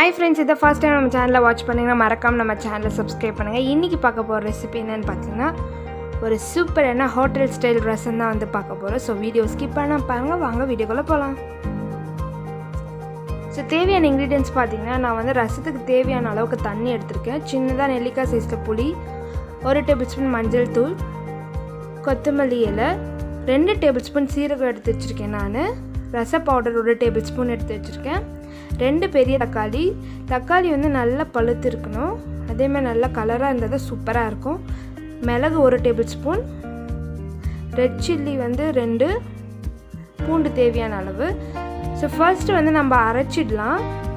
hi friends இதை first time நம்ம சேனலில் வாட்ச் பண்ணிங்கன்னா மறக்காமல் நம்ம சேனலை சப்ஸ்கிரைப் பண்ணுங்கள் இன்றைக்கி பார்க்க போகிற ரெசிபி என்னென்னு பார்த்தீங்கன்னா ஒரு சூப்பரான ஹோட்டல் ஸ்டைல் ரசம் தான் வந்து பார்க்க போகிறோம் ஸோ வீடியோ ஸ்கிப் பண்ணால் பாருங்கள் வாங்க வீடியோக்குள்ளே போகலாம் ஸோ தேவையான இன்க்ரீடியன்ஸ் பார்த்தீங்கன்னா நான் வந்து ரசத்துக்கு தேவையான அளவுக்கு தண்ணி எடுத்திருக்கேன் சின்னதாக நெல்லிக்காய் சைஸில் புளி ஒரு டேபிள் ஸ்பூன் மஞ்சள் தூள் கொத்தமல்லி இலை ரெண்டு டேபிள் ஸ்பூன் சீரகம் எடுத்து வச்சுருக்கேன் நான் ரச பவுடர் ஒரு டேபிள் ஸ்பூன் எடுத்து வச்சுருக்கேன் ரெண்டு பெரிய தக்காளி தக்காளி வந்து நல்லா பழுத்து இருக்கணும் அதேமாதிரி நல்லா கலராக இருந்தால் தான் சூப்பராக இருக்கும் மிளகு ஒரு டேபிள் ஸ்பூன் ரெட் சில்லி வந்து ரெண்டு பூண்டு தேவையான அளவு ஸோ ஃபர்ஸ்ட்டு வந்து நம்ம அரைச்சிடலாம்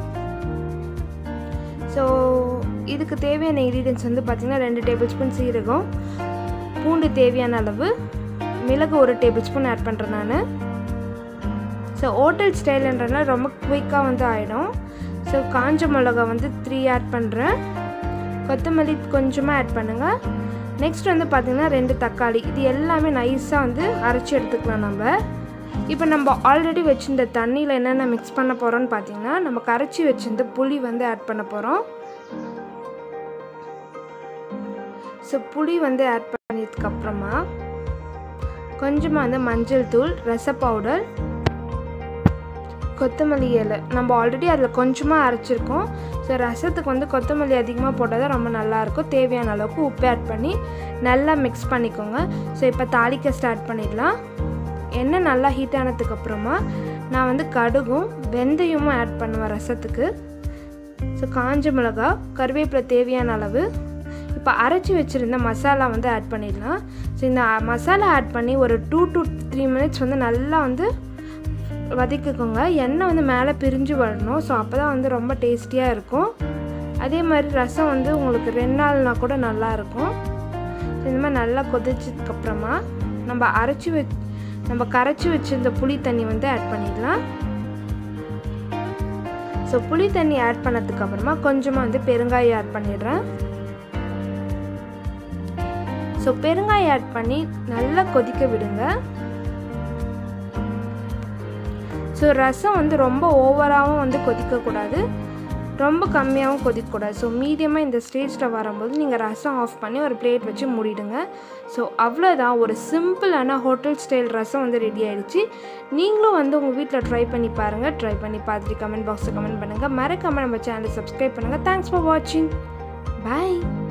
ஸோ இதுக்கு தேவையான இன்க்ரீடியன்ஸ் வந்து பார்த்திங்கன்னா ரெண்டு டேபிள் ஸ்பூன் சீரகம் பூண்டு தேவையான அளவு மிளகு ஒரு டேபிள் ஸ்பூன் ஆட் பண்ணுறேன் நான் ஸோ ஹோட்டல் ஸ்டைலுன்றதுனால ரொம்ப குயிக்காக வந்து ஆகிடும் ஸோ காஞ்ச மிளகா வந்து த்ரீ ஆட் பண்ணுறேன் கொத்தமல்லி கொஞ்சமாக ஆட் பண்ணுங்கள் நெக்ஸ்ட் வந்து பார்த்திங்கன்னா ரெண்டு தக்காளி இது எல்லாமே நைஸாக வந்து அரைச்சி எடுத்துக்கலாம் நம்ம இப்போ நம்ம ஆல்ரெடி வச்சுருந்த தண்ணியில் என்னென்ன மிக்ஸ் பண்ண போகிறோம்னு பார்த்தீங்கன்னா நம்ம கரைச்சி வச்சுருந்த புளி வந்து ஆட் பண்ண போகிறோம் ஸோ புளி வந்து ஆட் பண்ணதுக்கப்புறமா கொஞ்சமாக வந்து மஞ்சள் தூள் ரச பவுடர் கொத்தமல்லி இலை நம்ம ஆல்ரெடி அதில் கொஞ்சமாக அரைச்சிருக்கோம் ஸோ ரசத்துக்கு வந்து கொத்தமல்லி அதிகமாக போட்டால் தான் ரொம்ப நல்லாயிருக்கும் தேவையான அளவுக்கு உப்பு ஆட் பண்ணி நல்லா மிக்ஸ் பண்ணிக்கோங்க ஸோ இப்போ தாளிக்க ஸ்டார்ட் பண்ணிடலாம் எண்ணெய் நல்லா ஹீட் ஆனதுக்கப்புறமா நான் வந்து கடுகும் வெந்தயமும் ஆட் பண்ணுவேன் ரசத்துக்கு ஸோ காஞ்ச மிளகா கருவேப்பிலை தேவையான அளவு இப்போ அரைச்சி வச்சுருந்த மசாலா வந்து ஆட் பண்ணிடலாம் ஸோ இந்த மசாலா ஆட் பண்ணி ஒரு டூ டு த்ரீ மினிட்ஸ் வந்து நல்லா வந்து வதக்கிக்கோங்க எண்ணெய் வந்து மேலே பிரிஞ்சு வரணும் ஸோ அப்போ தான் வந்து ரொம்ப டேஸ்டியாக இருக்கும் அதே மாதிரி ரசம் வந்து உங்களுக்கு ரெண்டு நாள்னா கூட நல்லாயிருக்கும் ஸோ இந்த மாதிரி நல்லா கொதிச்சதுக்கப்புறமா நம்ம அரைச்சி வச் நம்ம கரைச்சி வச்சுருந்த புளி தண்ணி வந்து ஆட் பண்ணிடலாம் ஸோ புளி தண்ணி ஆட் பண்ணதுக்கப்புறமா கொஞ்சமாக வந்து பெருங்காயம் ஆட் பண்ணிடுறேன் ஸோ பெருங்காயம் ஆட் பண்ணி நல்லா கொதிக்க விடுங்க ஸோ ரசம் வந்து ரொம்ப ஓவராகவும் வந்து கொதிக்கக்கூடாது ரொம்ப கம்மியாகவும் கொதிக்கக்கூடாது ஸோ மீடியமாக இந்த ஸ்டேஜில் வரும்போது நீங்கள் ரசம் ஆஃப் பண்ணி ஒரு பிளேட் வச்சு மூடிடுங்க ஸோ அவ்வளோதான் ஒரு சிம்பிளான ஹோட்டல் ஸ்டைல் ரசம் வந்து ரெடி ஆகிடுச்சு நீங்களும் வந்து உங்கள் வீட்டில் ட்ரை பண்ணி பாருங்கள் ட்ரை பண்ணி பார்த்துட்டு கமெண்ட் பாக்ஸில் கமெண்ட் பண்ணுங்கள் மறக்காமல் நம்ம சேனலை சப்ஸ்கிரைப் பண்ணுங்கள் தேங்க்ஸ் ஃபார் வாட்சிங் பாய்